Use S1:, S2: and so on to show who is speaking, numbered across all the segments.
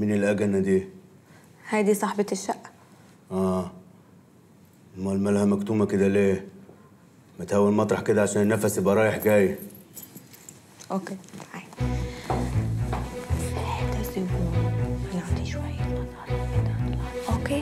S1: مين الأجنة دي؟
S2: هادي صاحبة الشقة
S1: آه أمال مالها مكتومة كده ليه؟ متهوي المطرح كده عشان النفس يبقى رايح جاي
S2: اوكي تعالي ده زبون هنعطيه شوية مصاري كده اوكي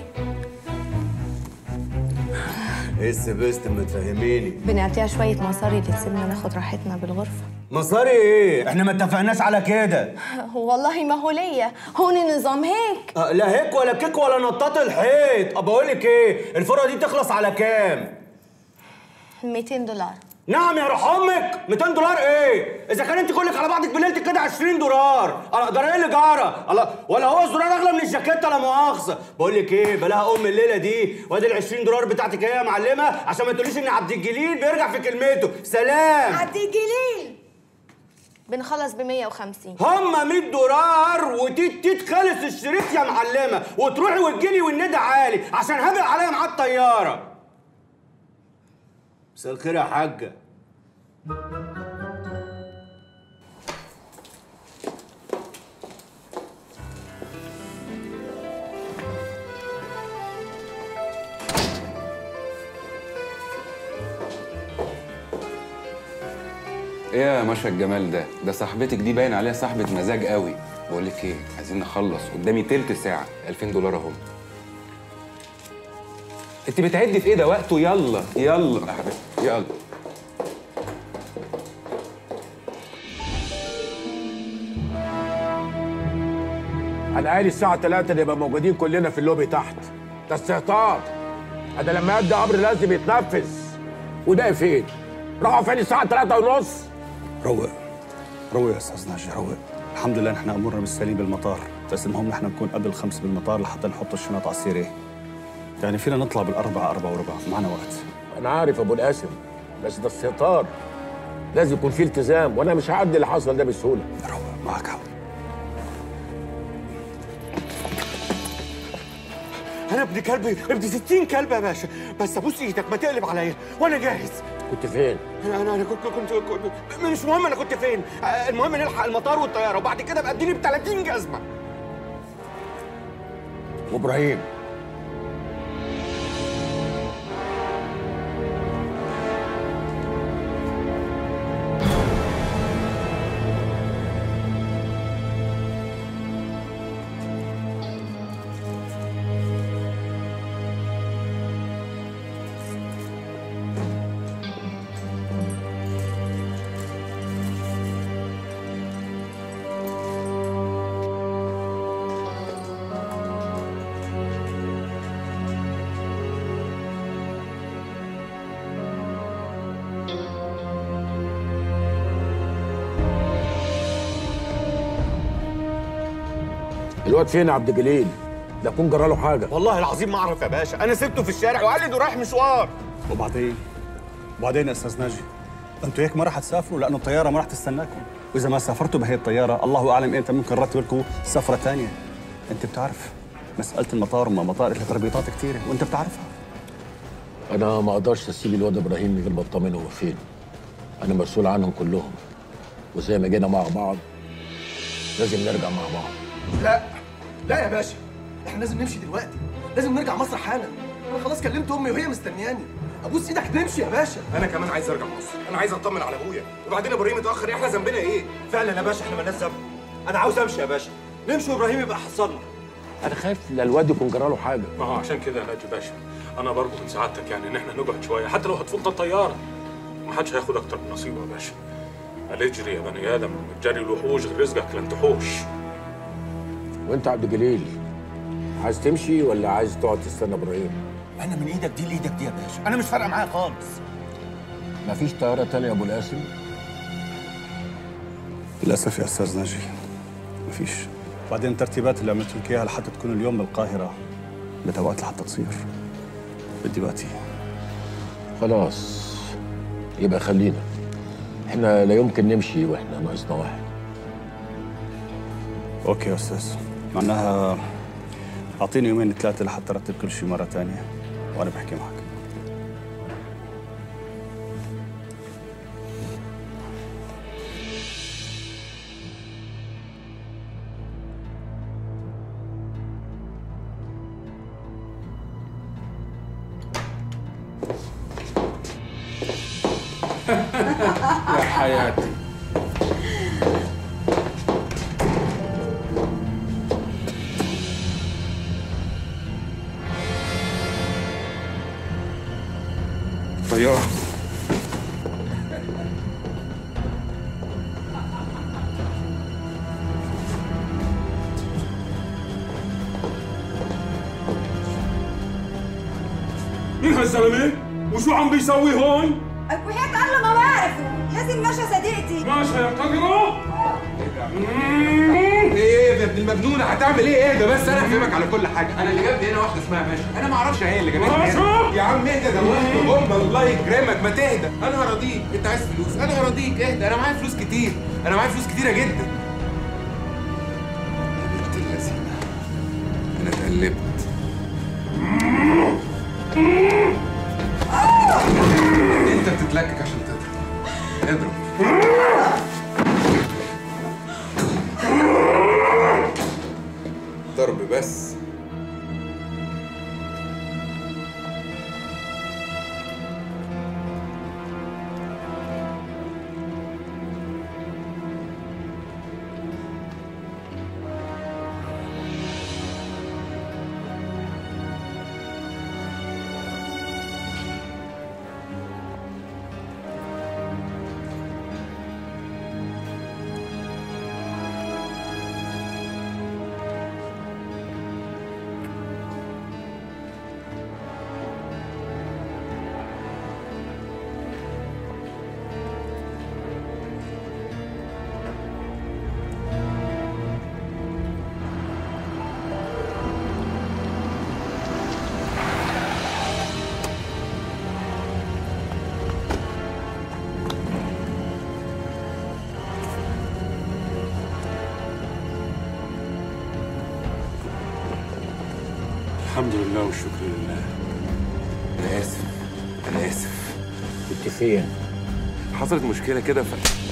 S1: إيه السبست ما تفهميني
S2: بنعطيها شوية مصاري تسيبنا ناخد راحتنا بالغرفة
S1: مصاري إيه؟ إحنا ما اتفقناش على كده
S2: والله ما هو ليا هون النظام هيك
S1: آه لا هيك ولا كيك ولا نطاط الحيط أبقى أقول لك إيه؟ الفرقة دي تخلص على كام؟
S2: 200 دولار
S1: نعم يا روح امك 200 دولار ايه اذا كان انت كلك على بعضك بليلتك كده 20 دولار الله ده ايه اللي جرى الله ولا هو الزرار اغلى من الجاكيته لا مؤاخذه بقول لك ايه بلاها ام الليله دي وادي ال 20 دولار بتاعتك ايه يا معلمه عشان ما تقوليش ان عبد الجليل بيرجع في كلمته سلام
S2: عبد الجليل بنخلص ب 150
S1: هما 100 دولار وتيت تيت خلص الشريط يا معلمه وتروحي وتجيلي والندى عالي عشان هبق عليا معاه الطياره مساء الخير يا حاجه
S3: ايه يا ماشا الجمال ده ده صاحبتك دي باين عليها صاحبة مزاج قوي بقول لك ايه عايزين نخلص قدامي تلت ساعة 2000 دولار اهو انت بتعدي في ايه ده وقته يلا يلا يا حبيبتي يلا
S4: انا قايل الساعه 3 نبقى موجودين كلنا في اللوبي تحت ده استهتار انا لما ادي امر لازم يتنفذ وده فين راحوا فين الساعه 3 ونص
S5: روق روق يا استاذ ناجي روق الحمد لله نحن امورنا بالسليم بالمطار بس المهم نحن نكون قبل الخمس بالمطار لحتى نحط الشنط على السيره يعني فينا نطلع بالأربعة أربعة وربع معنا وقت
S4: انا عارف ابو القاسم بس ده استهتار لازم يكون في التزام وانا مش هعدي اللي حصل ده بسهوله
S5: روق معك حق
S1: انا ابن كلب ابن 60 كلب يا باشا بس ابوس ايدك ما تقلب عليا وانا جاهز
S4: كنت فين
S1: انا انا أنا كنت كنت كنت- مش مهم انا كنت فين آه، المهم نلحق المطار والطياره وبعد كده ابقى اديني ب 30 جزمه
S4: وابراهيم الواد فين يا عبد الجليل ده يكون جرى له حاجه
S1: والله العظيم ما اعرف يا باشا انا سبته في الشارع وقال لي ده رايح مشوار
S5: وبعدين وبعدين يا استاذ ناجي انتوا هيك ما راح تسافروا لانه الطياره ما راح تستناكم واذا ما سافرتوا بهي الطياره الله اعلم امتى ممكن رتب لكم سفره ثانيه انت بتعرف مساله المطار وما مطار لها تربيطات كثيره وانت بتعرفها
S4: انا ما اقدرش اسيب الواد ابراهيم من غير ما اطمن هو فين انا مسؤول عنهم كلهم وزي ما جينا مع بعض لازم نرجع مع بعض
S6: لا لا يا باشا احنا لازم نمشي دلوقتي لازم نرجع مصر حالا انا خلاص كلمت امي وهي مستنياني ابوس ايدك نمشي يا باشا
S7: انا كمان عايز ارجع مصر انا عايز اطمن على ابويا وبعدين ابراهيم اتاخر احنا ذنبنا ايه
S1: فعلا يا باشا احنا مالناش ذنب انا عاوز امشي يا باشا نمشي وابراهيم يبقى حصلنا
S4: انا خايف لا الواد يكون جرى له حاجه
S8: ما هو عشان كده يا ناجي باشا انا برضه من سعادتك يعني ان احنا نقعد شويه حتى لو هتفوتنا الطياره ما حدش هياخد اكتر من نصيبه يا باشا قال اجري يا بني ادم جري الوحوش غير رزقك لن تحوش
S4: وانت عبد الجليل عايز تمشي ولا عايز تقعد تستنى ابراهيم
S1: انا من ايدك دي لايدك دي يا باشا انا مش فارقه معايا خالص
S4: مفيش طياره تانية يا ابو القاسم
S5: للاسف يا استاذ ناجي مفيش بعدين الترتيبات اللي عملت لك اياها لحتى تكون اليوم بالقاهره بدها وقت لحتى تصير بدي وقتي
S4: خلاص يبقى خلينا احنا لا يمكن نمشي واحنا ناقصنا واحد
S5: اوكي يا استاذ معناها اعطيني يومين ثلاثه لحتى ارتب كل شيء مره ثانيه وانا بحكي معك
S3: يا حياتي طيارة
S8: مين هالزلمه؟ وشو عم بيسوي هون؟
S2: وحياة الله ما بعرفه لازم مشى صديقتي
S8: ماشي يا قدره
S3: ايه ايه يا ابن المجنونة هتعمل ايه ايه ده بس انا هفهمك على كل حاجة انا اللي جابني هنا واحدة اسمها ماشي انا ما اعرفش هي اللي جابتني هنا.
S8: ماشي.
S3: يا عم اهدى ده واحد هم الله يكرمك ما تهدى انا هراضيك انت عايز فلوس انا هراضيك اهدى انا معايا فلوس كتير انا معايا فلوس كتيرة جدا يا بنت اللذينة انا اتقلبت انت بتتلكك عشان تضرب اضرب ضرب بس
S8: الحمد لله والشكر لله
S3: انا اسف انا اسف
S4: كنت فين؟
S3: حصلت مشكلة كده ف